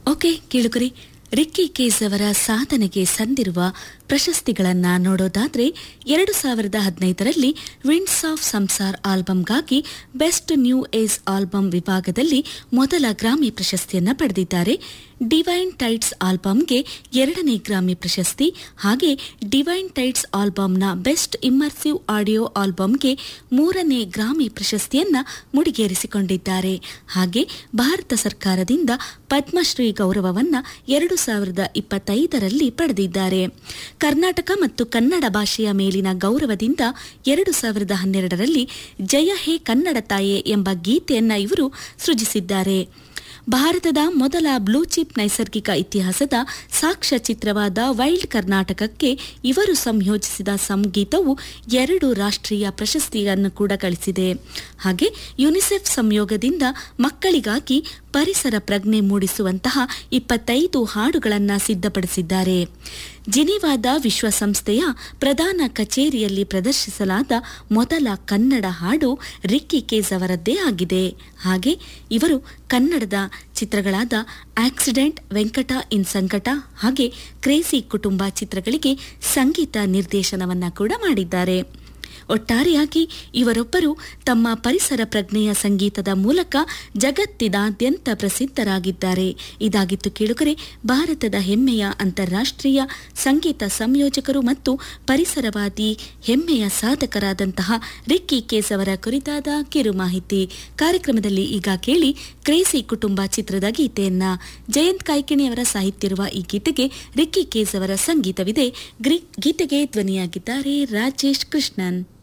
okay ಕೇಳುಗರಿ Ricky case ಅವರ ಸಾಧನೆಗೆ ಸಂದಿರುವ ಪ್ರಶಸ್ತಿಗಳನ್ನ ನೋಡೋದಾದ್ರೆ ಎರಡು ಸಾವಿರದ ಹದಿನೈದರಲ್ಲಿ ವಿಂಡ್ಸ್ ಆಫ್ ಸಂಸಾರ್ ಆಲ್ಬಂಗಾಗಿ ಬೆಸ್ಟ್ ನ್ಯೂ ಏಜ್ ಆಲ್ಬಂ ವಿಭಾಗದಲ್ಲಿ ಮೊದಲ ಗ್ರಾಮಿ ಪ್ರಶಸ್ತಿಯನ್ನ ಪಡೆದಿದ್ದಾರೆ ಡಿವೈನ್ ಟೈಟ್ಸ್ ಆಲ್ಬಂಗೆ ಎರಡನೇ ಗ್ರಾಮಿ ಪ್ರಶಸ್ತಿ ಹಾಗೆ ಡಿವೈನ್ ಟೈಟ್ಸ್ ಆಲ್ಬಂನ ಬೆಸ್ಟ್ ಇಮ್ಮರ್ಸಿವ್ ಆಡಿಯೋ ಆಲ್ಬಂಗೆ ಮೂರನೇ ಗ್ರಾಮಿ ಪ್ರಶಸ್ತಿಯನ್ನ ಮುಡಿಗೇರಿಸಿಕೊಂಡಿದ್ದಾರೆ ಹಾಗೆ ಭಾರತ ಸರ್ಕಾರದಿಂದ ಪದ್ಮಶ್ರೀ ಗೌರವವನ್ನ ಎರಡು ಸಾವಿರದ ಇಪ್ಪತ್ತೈದರಲ್ಲಿ ಪಡೆದಿದ್ದಾರೆ ಕರ್ನಾಟಕ ಮತ್ತು ಕನ್ನಡ ಭಾಷೆಯ ಮೇಲಿನ ಗೌರವದಿಂದ ಎರಡು ಸಾವಿರದ ಹನ್ನೆರಡರಲ್ಲಿ ಜಯ ಹೇ ಕನ್ನಡ ತಾಯೆ ಎಂಬ ಗೀತೆಯನ್ನ ಇವರು ಸೃಜಿಸಿದ್ದಾರೆ ಭಾರತದ ಮೊದಲ ಬ್ಲೂ ಚಿಪ್ ನೈಸರ್ಗಿಕ ಇತಿಹಾಸದ ಸಾಕ್ಷ್ಯ ಚಿತ್ರವಾದ ವೈಲ್ಡ್ ಕರ್ನಾಟಕಕ್ಕೆ ಇವರು ಸಂಯೋಜಿಸಿದ ಸಂಗೀತವು ಎರಡು ರಾಷ್ಟ್ರೀಯ ಪ್ರಶಸ್ತಿಯನ್ನು ಕೂಡ ಗಳಿಸಿದೆ ಹಾಗೆ ಯುನಿಸೆಫ್ ಸಂಯೋಗದಿಂದ ಮಕ್ಕಳಿಗಾಗಿ ಪರಿಸರ ಪ್ರಜ್ಞೆ ಮೂಡಿಸುವಂತಹ ಇಪ್ಪತ್ತೈದು ಹಾಡುಗಳನ್ನು ಸಿದ್ಧಪಡಿಸಿದ್ದಾರೆ ಜಿನಿವಾದ ವಿಶ್ವಸಂಸ್ಥೆಯ ಪ್ರಧಾನ ಕಚೇರಿಯಲ್ಲಿ ಪ್ರದರ್ಶಿಸಲಾದ ಮೊದಲ ಕನ್ನಡ ಹಾಡು ರಿಕ್ಕಿ ಕೇಸ್ ಅವರದ್ದೇ ಆಗಿದೆ ಹಾಗೆ ಇವರು ಕನ್ನಡದ ಚಿತ್ರಗಳಾದ ಆಕ್ಸಿಡೆಂಟ್ ವೆಂಕಟ ಇನ್ ಸಂಕಟ ಹಾಗೆ ಕ್ರೇಸಿ ಕುಟುಂಬ ಚಿತ್ರಗಳಿಗೆ ಸಂಗೀತ ನಿರ್ದೇಶನವನ್ನ ಕೂಡ ಮಾಡಿದ್ದಾರೆ ಒಟ್ಟಾರೆಯಾಗಿ ಇವರೊಬ್ಬರು ತಮ್ಮ ಪರಿಸರ ಪ್ರಜ್ಞೆಯ ಸಂಗೀತದ ಮೂಲಕ ಜಗತ್ತಿನಾದ್ಯಂತ ಪ್ರಸಿದ್ಧರಾಗಿದ್ದಾರೆ ಇದಾಗಿತ್ತು ಕೇಳುಗರೆ ಭಾರತದ ಹೆಮ್ಮೆಯ ಅಂತಾರಾಷ್ಟ್ರೀಯ ಸಂಗೀತ ಸಂಯೋಜಕರು ಮತ್ತು ಪರಿಸರವಾದಿ ಹೆಮ್ಮೆಯ ಸಾಧಕರಾದಂತಹ ರಿಕ್ಕಿ ಕೇಸ್ ಅವರ ಕುರಿತಾದ ಕಿರು ಮಾಹಿತಿ ಕಾರ್ಯಕ್ರಮದಲ್ಲಿ ಈಗ ಕೇಳಿ ಕ್ರೇಸಿ ಕುಟುಂಬ ಚಿತ್ರದ ಗೀತೆಯನ್ನ ಜಯಂತ್ ಕಾಯ್ಕಿಣಿಯವರ ಸಾಹಿತ್ಯ ಇರುವ ಈ ಗೀತೆಗೆ ರಿಕ್ಕಿ ಕೇಸ್ ಅವರ ಸಂಗೀತವಿದೆ ಗ್ರಿ- ಗೀತೆಗೆ ಧ್ವನಿಯಾಗಿದ್ದಾರೆ ರಾಜೇಶ್ ಕೃಷ್ಣನ್